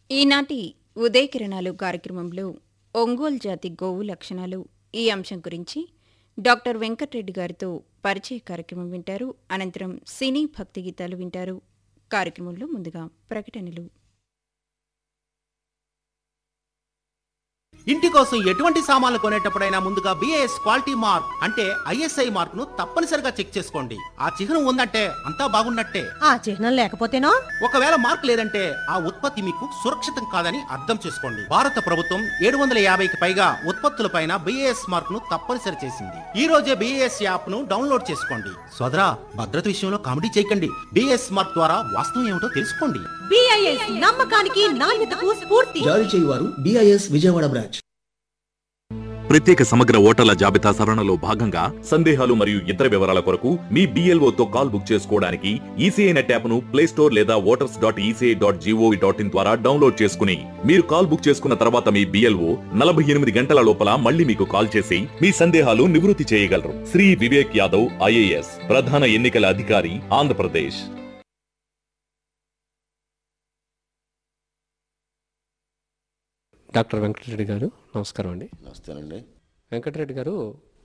ఈనాటి ఉదయకిరణాలు కార్యక్రమంలో ఒంగోలు జాతి గోవు లక్షణాలు ఈ అంశం గురించి డాక్టర్ వెంకటరెడ్డి గారితో పరిచయ కార్యక్రమం వింటారు అనంతరం సినీ భక్తి గీతాలు వింటారు కార్యక్రమంలో ముందుగా ప్రకటనలు ఇంటి కోసం ఎటువంటి సామాన్లు కొనేటప్పుడైనా ముందుగా బిఏఎస్ క్వాలిటీ మార్క్ అంటే ఐఎస్ఐ మార్క్ ను తప్పనిసరిగా చెక్ చేసుకోండి ఆ చిహ్నం ఉందంటే అంతా బాగున్నట్టే ఆ చిహ్నం లేకపోతేనో ఒకవేళ మార్క్ లేదంటే ఆ ఉత్పత్తి మీకు సురక్షితం కాదని అర్థం చేసుకోండి భారత ప్రభుత్వం ఏడు వందల యాభైకి పైగా ఉత్పత్తులపైన బిఏఎస్ మార్క్ ను తప్పనిసరి చేసింది ఈ రోజే బిఏఎస్ యాప్ ను డౌన్లోడ్ చేసుకోండి సోదరా భద్రత విషయంలో కామెడీ చేయకండి బిఏఎస్ మార్క్ ద్వారా వాస్తవం ఏమిటో తెలుసుకోండి బిఐఎస్ నమ్మకానికి నాణ్యతకు స్ఫూర్తి జారీ చేయువారు బిఐఎస్ విజయవాడ బ్రాంచ్ ప్రత్యేక సమగ్ర ఓటర్ల జాబితా సవరణలో భాగంగా సందేహాలు మరియు ఇతర వివరాల కొరకు మీ BLO తో కాల్ బుక్ చేసుకోవడానికి ఈసీఐ నెట్ యాప్ను ప్లే స్టోర్ లేదా voters dot ECI dot gov dot in ద్వారా డౌన్లోడ్ చేసుకుని మీరు కాల్ బుక్ చేసుకున్న తర్వాత మీ బిఎల్ఓ నలభై ఎనిమిది గంటల లోపల మళ్ళీ మీకు కాల్ చేసి మీ సందేహాలు నివృత్తి చేయగలరు శ్రీ వివేక్ యాదవ్ ఐఏఎస్ ప్రధాన ఎన్నికల అధికారి ఆంధ్రప్రదేశ్ డాక్టర్ వెంకటరెడ్డి గారు నమస్కారం అండి నమస్తేనండి వెంకటరెడ్డి గారు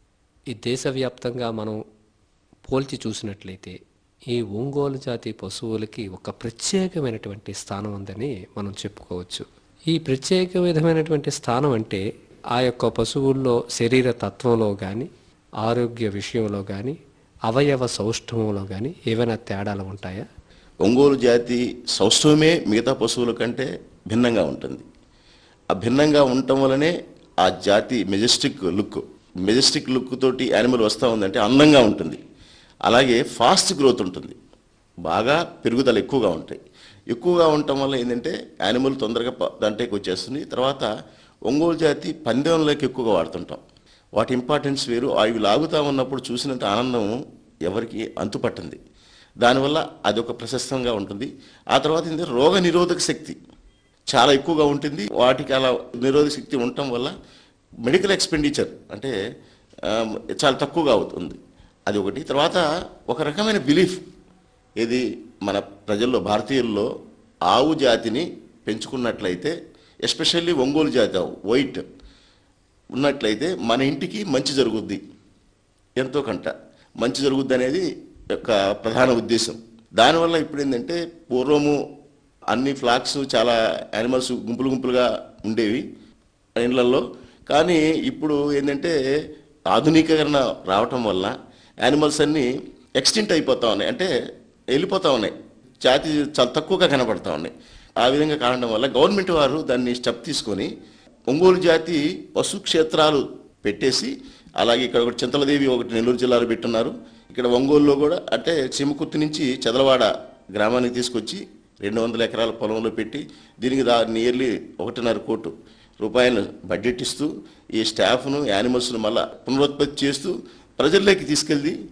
ఈ దేశవ్యాప్తంగా మనం పోల్చి చూసినట్లయితే ఈ ఒంగోలు జాతి పశువులకి ఒక ప్రత్యేకమైనటువంటి స్థానం ఉందని మనం చెప్పుకోవచ్చు ఈ ప్రత్యేక విధమైనటువంటి స్థానం అంటే ఆ యొక్క పశువుల్లో శరీర తత్వంలో కానీ ఆరోగ్య విషయంలో కానీ అవయవ సౌష్ఠవంలో కానీ ఏవైనా తేడాలు ఉంటాయా ఒంగోలు జాతి సౌష్ఠవమే మిగతా పశువుల కంటే భిన్నంగా ఉంటుంది ఆ భిన్నంగా ఉండటం వలనే ఆ జాతి మెజెస్టిక్ లుక్ మెజెస్టిక్ లుక్ తోటి యానిమల్ వస్తూ ఉందంటే అందంగా ఉంటుంది అలాగే ఫాస్ట్ గ్రోత్ ఉంటుంది బాగా పెరుగుదల ఎక్కువగా ఉంటాయి ఎక్కువగా ఉండటం వల్ల ఏంటంటే యానిమల్ తొందరగా ప- దాంట్లోకి వచ్చేస్తుంది తర్వాత ఒంగోలు జాతి పందెంలోకి ఎక్కువగా వాడుతుంటాం వాటి ఇంపార్టెన్స్ వేరు అవి లాగుతా ఉన్నప్పుడు చూసినంత ఆనందం ఎవరికి అంతుపట్టింది దానివల్ల అది ఒక ప్రశస్తంగా ఉంటుంది ఆ తర్వాత ఏంటంటే రోగ నిరోధక శక్తి చాలా ఎక్కువగా ఉంటుంది వాటికి అలా నిరోధక శక్తి ఉండటం వల్ల మెడికల్ ఎక్స్పెండిచర్ అంటే ఆ, చాలా తక్కువగా అవుతుంది అది ఒకటి తర్వాత ఒక రకమైన బిలీఫ్ ఇది మన ప్రజల్లో భారతీయుల్లో ఆవు జాతిని పెంచుకున్నట్లయితే ఎస్పెషల్లీ ఒంగోలు జాతి ఆవు వైట్ ఉన్నట్లయితే మన ఇంటికి మంచి జరుగుద్ది ఎంతో కంట మంచి జరుగుద్ది అనేది యొక్క ప్రధాన ఉద్దేశం దానివల్ల ఇప్పుడు ఏంటంటే పూర్వము అన్ని ఫ్లాక్స్ చాలా యానిమల్స్ గుంపులు గుంపులుగా ఉండేవి ఇండ్లలో కానీ ఇప్పుడు ఏంటంటే ఆధునీకరణ రావటం వల్ల యానిమల్స్ అన్నీ ఎక్స్టింట్ అయిపోతా ఉన్నాయి అంటే వెళ్ళిపోతా ఉన్నాయి జాతి చాలా తక్కువగా కనపడతా ఉన్నాయి ఆ విధంగా కావడం వల్ల గవర్నమెంట్ వారు దాన్ని స్టెప్ తీసుకొని ఒంగోలు జాతి పశు క్షేత్రాలు పెట్టేసి అలాగే ఇక్కడ ఒకటి చింతలదేవి ఒకటి నెల్లూరు జిల్లాలో పెట్టున్నారు ఇక్కడ ఒంగోలులో కూడా అంటే చిమ్మకుర్తి నుంచి చదలవాడ గ్రామానికి తీసుకొచ్చి రెండు వందల ఎకరాల పొలంలో పెట్టి దీనికి దా నియర్లీ ఒకటిన్నర కోటు రూపాయలు బడ్జెట్ ఇస్తూ ఈ స్టాఫ్ను యానిమల్స్ను మళ్ళా పునరుత్పత్తి చేస్తూ ప్రజల్లోకి తీసుకెళ్ళి